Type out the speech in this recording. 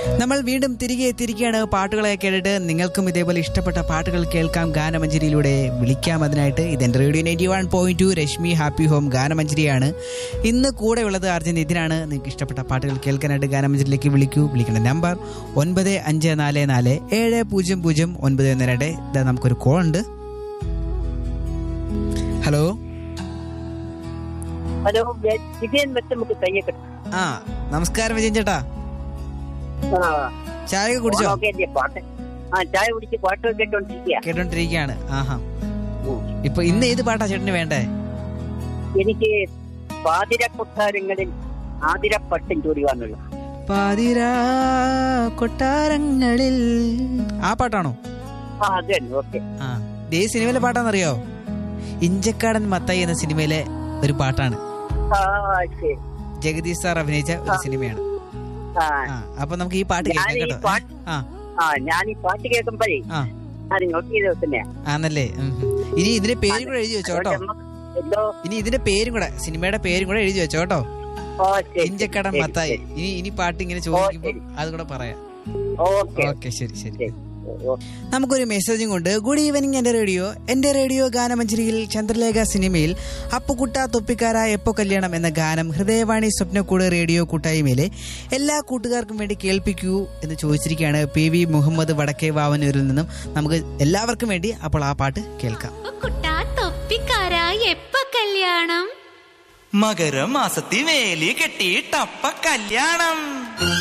നമ്മൾ വീണ്ടും തിരികെ എത്തിയിരിക്കുകയാണ് പാട്ടുകളെ കേട്ടിട്ട് നിങ്ങൾക്കും ഇതേപോലെ ഇഷ്ടപ്പെട്ട പാട്ടുകൾ കേൾക്കാം ഗാനമഞ്ജരിയിലൂടെ വിളിക്കാം അതിനായിട്ട് ഇതെന്റെ radio ninety one point two Rashmi happy home ഗാനമഞ്ജരിയാണ് ഇന്ന് കൂടെ ഉള്ളത് അർജുൻ ഇതിനാണ് നിങ്ങൾക്ക് ഇഷ്ടപ്പെട്ട പാട്ടുകൾ കേൾക്കാനായിട്ട് ഗാനമഞ്ജരിയിലേക്ക് വിളിക്കൂ വിളിക്കേണ്ട നമ്പർ ഒൻപത് അഞ്ച് നാല് നാല് ഏഴ് പൂജ്യം പൂജ്യം ഒൻപത് ഒന്ന് രണ്ട് ഇതാ നമുക്കൊരു കോൾ ഉണ്ട് ഹലോ ഹലോ ഞാൻ വിജയൻ വെച്ച് നമുക്ക് തയ്യക്കെട്ട് ആ നമസ്കാരം വിജയൻ ചേട്ടാ ചായ ഒക്കെ കുടിച്ചോ ഓണമൊക്കെ അല്ലേ പാട്ട് ആ ചായ കുടിച്ച് പാട്ട് കേട്ടോണ്ടിരിക്കുക കേട്ടോണ്ടിരിക്കുകയാണ് ആഹാ ഇപ്പൊ ഇന്ന് ഏത് പാട്ടാ ചേട്ടന് വേണ്ടേ എനിക്ക് പാതിര കൊട്ടാരങ്ങളിൽ ആതിരപ്പട്ടും ചൂടി വന്നുള്ളൂ പാതിരാ കൊട്ടാരങ്ങളിൽ ആ പാട്ടാണോ ആ അത് തന്നെ ഓക്കെ ആ ദേ സിനിമയിലെ പാട്ടാന്നറിയോ ഇഞ്ചക്കാടൻ മത്തായി എന്ന സിനിമയിലെ ഒരു പാട്ടാണ് ആ ശരി ജഗദീഷ് സാർ അഭിനയിച്ച ഒരു സിനിമയാണ് ആ ആ അപ്പൊ നമുക്ക് ഈ പാട്ട് ഞാൻ കേൾക്കാം ഈ കേട്ടോ പാട്ട് ആ ആ ഞാൻ ഈ പാട്ട് കേൾക്കുമ്പോഴേ ആ ഞാൻ നോട്ട് ചെയ്ത് തന്നെയാ ആന്നല്ലേ ഉം, ഉം. ഇനി ഇതിന്റെ പേരും കൂടെ എഴുതി വെച്ചോ കേട്ടോ എന്തോ ഇനി ഇതിന്റെ പേരും കൂടെ സിനിമയുടെ പേരും കൂടെ എഴുതി വെച്ചോ കേട്ടോ ഓ ശരി ഇഞ്ചക്കടൻ ശരി, മത്തായി ശരി. ഇനി ഇനി പാട്ട് ഇങ്ങനെ ചോദിക്കുമ്പോ ശരി. അത് കൂടെ പറയാം ഓക്കെ ഓക്കെ ശരി ശരി ശരി ഓ നമുക്കൊരു മെസ്സേജും കൊണ്ട് ഗുഡ് ഈവനിങ് എന്റെ റേഡിയോ എന്റെ റേഡിയോ ഗാനമഞ്ജരിയിൽ ചന്ദ്രലേഖ സിനിമയിൽ അപ്പുകുട്ട തൊപ്പിക്കാര എപ്പോ കല്യാണം എന്ന ഗാനം ഹൃദയവാണി സ്വപ്നക്കൂട് റേഡിയോ കൂട്ടായ്മയിലെ എല്ലാ കൂട്ടുകാർക്കും വേണ്ടി കേൾപ്പിക്കൂ എന്ന് ചോദിച്ചിരിക്കുകയാണ് പി വി മുഹമ്മദ് വടക്കേ വാവനൂരിൽ നിന്നും നമുക്ക് എല്ലാവർക്കും വേണ്ടി അപ്പോൾ ആ പാട്ട് കേൾക്കാം കുട്ടാ തൊപ്പിക്കാരാ എപ്പ കല്യാണം മകരമാസത്തിൽ വേലി കെട്ടിയിട്ടപ്പ കല്യാണം